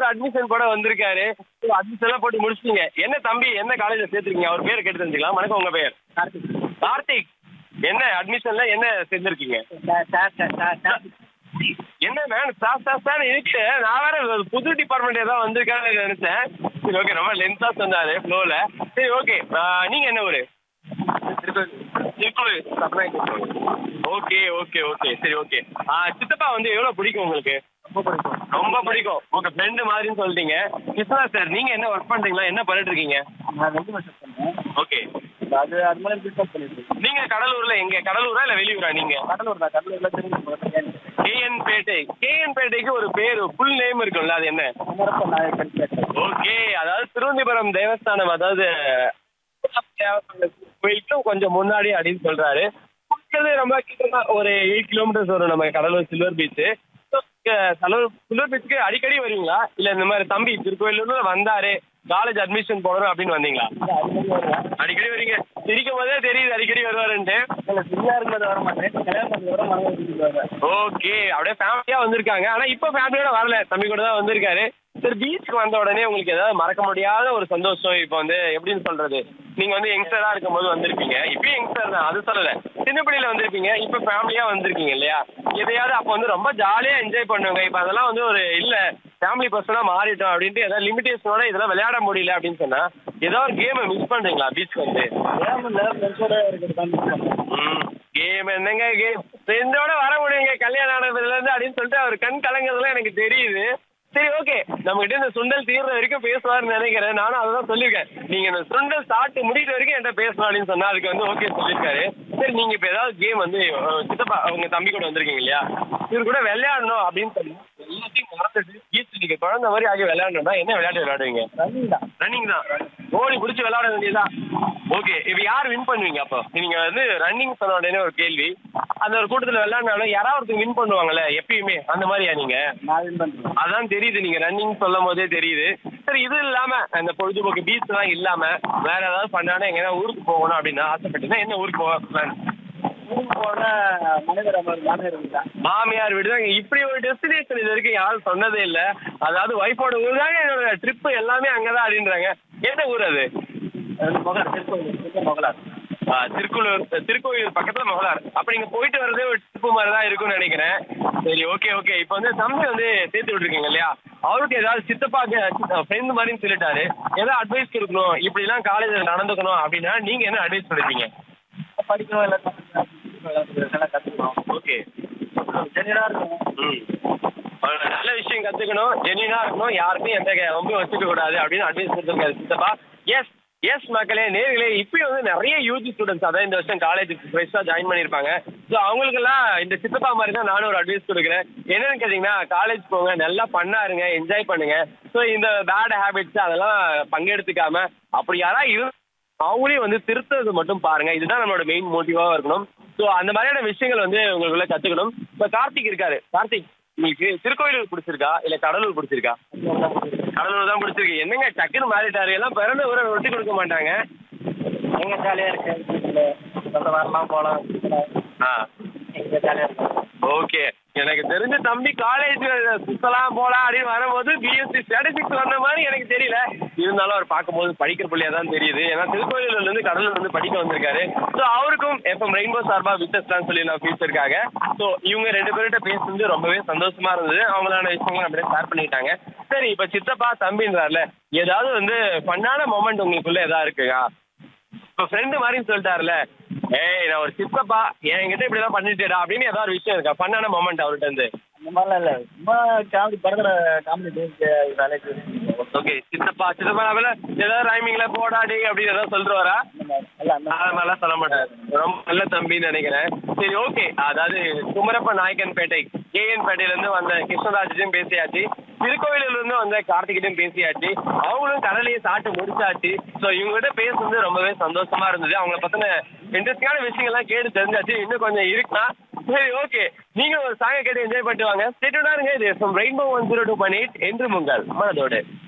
admission போட வந்திருக்காரு admission எல்லாம் போட்டு முடிச்சிட்டீங்க என்ன தம்பி என்ன காலேஜ்ல சேர்த்துருக்கீங்க அவர் பேரை கேட்டு தெரிஞ்சுக்கலாம் வணக்கம் உங்க பேர் கார்த்திக் என்ன அட்மிஷன்ல என்ன சேர்ந்திருக்கீங்க என்ன மேம் சாஸ் சாஸ் தான் இருக்கு நான் வேற ஒரு புது டிபார்ட்மெண்ட் ஏதாவது வந்திருக்கான்னு நினைச்சேன் சரி ஓகே ரொம்ப லென்த்தா சொன்னாரு ஃப்ளோல சரி ஓகே நீங்க என்ன ஊரு திருக்கோவில் ஓகே ஓகே ஓகே சரி ஓகே சித்தப்பா வந்து எவ்வளோ பிடிக்கும் உங்களுக்கு ரொம்ப பிடிக்கும் உங்க ஃப்ரெண்டு மாதிரின்னு சொல்லிட்டீங்க கிருஷ்ணா சார் நீங்க என்ன ஒர்க் பண்றீங்களா என்ன பண்ணிட்டு இருக்கீங்க நான் ரெண்டு வருஷம் பண்ணேன் ஓகே அது அது மாதிரி பிஸ்னஸ் பண்ணிட்டு இருக்கேன் நீங்க கடலூர்ல எங்க கடலூரா இல்ல வெளியூரா நீங்க கடலூர் தான் கடலூர்ல தெரிஞ்சு கேஎன் பேட்டை கேஎன் பேட்டைக்கு ஒரு பேர் ஃபுல் நேம் இருக்கும்ல அது என்ன குமரப்ப நாயக்கன் கேட்டேன் ஓகே அதாவது திருவந்திபுரம் தேவஸ்தானம் அதாவது கோயிலுக்கு கொஞ்சம் முன்னாடி அப்படின்னு சொல்றாரு இருக்கிறது ரொம்ப கிட்டத்தட்ட ஒரு எயிட் கிலோமீட்டர்ஸ் வரும் நம்ம Cuddalore silver beach Cuddalore silver பீச்சுக்கு அடிக்கடி வருவீங்களா இல்ல இந்த மாதிரி தம்பி திருக்கோயிலூர்ல வந்தாரு காலேஜ் அட்மிஷன் போடணும் அப்படின்னு வந்தீங்களா அடிக்கடி வருவேன் அடிக்கடி வரீங்க சிரிக்கும் போதே தெரியுது அடிக்கடி வருவாருன்ட்டு இல்லை ஃப்ரீயாக இருக்கும்போது வர மாட்டேன் கல்யாணம் பண்ணி வர மரம் வச்சுட்டு வருவேன் ஓகே அப்படியே ஃபேமிலியா வந்திருக்காங்க ஆனா இப்போ ஃபேமிலியோட வரல தம்பி கூட தான் வந்திருக்காரு சரி பீச்சுக்கு வந்த உடனே உங்களுக்கு ஏதாவது மறக்க முடியாத ஒரு சந்தோஷம் இப்போ வந்து எப்படின்னு சொல்றது நீங்க வந்து யங்ஸ்டரா இருக்கும்போது வந்திருப்பீங்க இப்பயும் யங்ஸ்டர் தான் அது சொல்லல சின்ன பிள்ளையில வந்திருப்பீங்க இப்போ ஃபேமிலியா வந்திருக்கீங்க இல்லையா எதையாவது அப்போ வந்து ரொம்ப ஜாலியா என்ஜாய் பண்ணுவாங்க இப்போ அதெல்லாம் வந்து ஒரு இல்ல ஃபேமிலி பர்சனா மாறிட்டோம் அப்படின்ட்டு ஏதாவது லிமிடேஷனோட இதெல்லாம் விளையாட முடியல அப்படின்னு சொன்னா ஏதோ ஒரு கேமை மிஸ் பண்றீங்களா பீச் வந்து ஏன் ஃப்ரெண்ட்ஸோட இருக்கிறது தான் மிஸ் பண்ணேன் கேம் என்னங்க கேம் ஃப்ரெண்டோட வர முடியுங்க கல்யாணம் ஆனதுல இருந்து அப்படின்னு சொல்லிட்டு அவர் கண் கலங்குறதுலாம் எனக்கு தெரியுது சரி ஓகே நம்ம கிட்ட இந்த சுண்டல் தீர்ற வரைக்கும் பேசுவார்னு நினைக்கிறேன் நானும் அதை தான் சொல்லியிருக்கேன் நீங்க இந்த சுண்டல் சாப்பிட்டு முடிக்கிற வரைக்கும் என்கிட்ட பேசணும் அப்படின்னு சொன்னா அதுக்கு வந்து ஓகே சொல்லியிருக்காரு சரி நீங்க இப்போ ஏதாவது கேம் வந்து அஹ், சித்தப்பா உங்க தம்பி கூட வந்திருக்கீங்க இல்லையா இவர் கூட விளையாடணும் அப்படின்னு சொல்லி எல்லாத்தையும் மறந்துட்டு பீச் நீங்க குழந்தை மாதிரி ஆகி விளையாடணும்னா என்ன விளையாட்டு விளையாடுவீங்க ரன்னிங் தான் ரன்னிங் தான் ஓடி பிடிச்சி விளையாட வேண்டியதா ஓகே இப்போ யார் வின் பண்ணுவீங்க அப்போ நீங்க வந்து ரன்னிங் சொன்ன உடனே ஒரு கேள்வி அந்த ஒரு கூட்டத்தில் விளையாடினாலும் யாராவது ஒருத்தர் வின் பண்ணுவாங்கல்ல எப்பயுமே அந்த மாதிரியா நீங்க நான் வின் பண்ணுறேன் அதான் தெரியுது நீங்க ரன்னிங் சொல்லும் போதே தெரியுது சரி இது இல்லாம அந்த பொழுதுபோக்கு பீச் எல்லாம் இல்லாம வேற ஏதாவது பண்ணாலும் எங்கன்னா ஊருக்கு போகணும் அப்படின்னு ஆசைப்பட்டீங்கன்னா என்ன ஊருக்கு போக பிளான் ஊருக்கு போனால் மனைவர் அமர் மாநகரம் தான் மாமியார் வீடு தான் இப்படி ஒரு டெஸ்டினேஷன் இது வரைக்கும் யாரும் சொன்னதே இல்ல அதாவது ஒய்ஃபோட ஊர் தாங்க என்னோட ட்ரிப் எல்லாமே அங்கதான் அப்படின்றாங்க என்ன ஊர் அது அது மொகலார் திருக்கோவில் திருக்க மொகலார் ஆ, திருக்குள்ளூர் திருக்கோயில் பக்கத்துல மகளார் அப்ப நீங்க போயிட்டு வரதே ஒரு ட்ரிப்பு மாதிரி தான் இருக்கும்னு நினைக்கிறேன் சரி ஓகே ஓகே இப்போ வந்து தம்பி வந்து சேர்த்து விட்டுருக்கீங்க இல்லையா அவருக்கு ஏதாவது சித்தப்பாக்கு ஃப்ரெண்ட் மாதிரின்னு சொல்லிட்டாரு ஏதாவது அட்வைஸ் கொடுக்கணும் இப்படிலாம் காலேஜில் நடந்துக்கணும் அப்படின்னா நீங்க என்ன அட்வைஸ் பண்ணுவீங்க படிக்கணும் எல்லாம் கற்றுக்கணும் எல்லாம் கற்றுக்கணும் ஓகே ஜெனியராக இருக்கும் ம் ஒரு நல்ல விஷயம் கத்துக்கணும் ஜெனியூனா இருக்கணும் யாருக்கும் எந்த ரொம்ப வச்சுக்க கூடாது அப்படின்னு அட்வைஸ் கொடுத்துருக்காரு சித்தப்பா எஸ் எஸ் மக்களே நேர்களே இப்பயும் வந்து நிறைய யூஜி ஸ்டூடெண்ட்ஸ் அதான் இந்த வருஷம் காலேஜுக்கு ஃப்ரெஷ்ஷாக ஜாயின் பண்ணியிருப்பாங்க ஸோ அவங்களுக்கெல்லாம் இந்த சித்தப்பா மாதிரி தான் நானும் ஒரு அட்வைஸ் கொடுக்குறேன் என்னன்னு கேட்டிங்கன்னா காலேஜ் போங்க நல்லா பண்ணாருங்க என்ஜாய் பண்ணுங்க ஸோ இந்த பேட் ஹேபிட்ஸ் அதெல்லாம் பங்கெடுத்துக்காம அப்படி யாராவது இரு அவங்களையும் வந்து திருத்துறது மட்டும் பாருங்க இதுதான் நம்மளோட மெயின் மோட்டிவாக இருக்கணும் ஸோ அந்த மாதிரியான விஷயங்கள் வந்து உங்களுக்குள்ள கற்றுக்கணும் இப்போ கார்த்திக் இருக்காரு கார்த்திக் உங்களுக்கு திருக்கோயிலூர் பிடிச்சிருக்கா இல்லை கடலூர் பிடிச்சிருக்கா கடலூர் தான் பிடிச்சிருக்கு என்னங்க டக்குன்னு மாறிட்டாரு எல்லாம் பிறந்த ஊரை விட்டு கொடுக்க மாட்டாங்க எங்கே ஜாலியாக இருக்கு வீட்டில் சொல்ல வரலாம் போகலாம் ஆ எங்கே ஜாலியாக இருக்கும் ஓகே எனக்கு தெரிஞ்ச தம்பி காலேஜ் சுத்தலாம் போலாம் அப்படின்னு வரும்போது பிஎஸ்சி ஸ்டாட்டிஸ்டிக்ஸ் வந்த மாதிரி எனக்கு தெரியல இருந்தாலும் அவர் பார்க்கும்போது படிக்கிற பிள்ளையா தான் தெரியுது ஏன்னா திருக்கோயிலூர்ல இருந்து கடலூர்ல இருந்து படிக்க வந்திருக்காரு ஸோ அவருக்கும் எஃப்எம் ரெயின்போ சார்பா விசஸ்லாம் சொல்லி நான் ஃபியூச்சருக்காக ஸோ இவங்க ரெண்டு பேர்கிட்ட பேசுனது ரொம்பவே சந்தோஷமா இருந்தது அவங்களான விஷயங்களும் அப்படியே ஷேர் பண்ணிட்டாங்க சரி இப்போ சித்தப்பா தம்பின்றார்ல ஏதாவது வந்து ஃபன்னான மொமெண்ட் உங்களுக்குள்ள ஏதாவது இருக்குங்க இப்போ ஃப்ரெண்டு மாதிரின்னு சொல்லிட்டாருல ஏய் நான் ஒரு சித்தப்பா என்கிட்ட இப்படிலாம் பண்ணிட்டேடா அப்படின்னு ஏதாவது ஒரு விஷயம் இருக்கா ஃபன்னான மொமெண்ட் அவர்கிட்ட இருந்து அந்த மாதிரிலாம் இல்லை சும்மா காமெடி படத்தில் காமெடி டேக்கு வேலைக்கு ஓகே சித்தப்பா சித்தப்பா அவள ஏதாவது ரைமிங்ல போடா டே அப்படின்னு ஏதாவது சொல்லிட்டு வரா அந்த மாதிரி எல்லாம் அந்த அது மாதிரிலாம் சொல்ல மாட்டாரு ரொம்ப நல்ல தம்பின்னு நினைக்கிறேன் சரி ஓகே அதாவது குமரப்ப நாயக்கன் பேட்டை கேஎன் பேட்டையில இருந்து வந்த கிருஷ்ணராஜிட்டையும் பேசியாச்சு திருக்கோயிலூர்ல இருந்து வந்த கார்த்திகிட்டையும் பேசியாச்சு அவங்களும் கடலையை சாப்பிட்டு முடிச்சாச்சு ஸோ இவங்ககிட்ட பேசுறது ரொம்பவே சந்தோஷமா இருந்தது அவங்கள பத்தின இன்ட்ரெஸ்டிங்கான விஷயங்கள்லாம் கேட்டு தெரிஞ்சாச்சு இன்னும் கொஞ்சம் இருக்கலாம் சரி ஓகே நீங்க ஒரு சாங்கை கேட்டு என்ஜாய் பண்ணிட்டு வாங்க ஸ்டேட்டோட இருங்க இது rainbow one zero two point eight என்று உங்கள் மனதோடு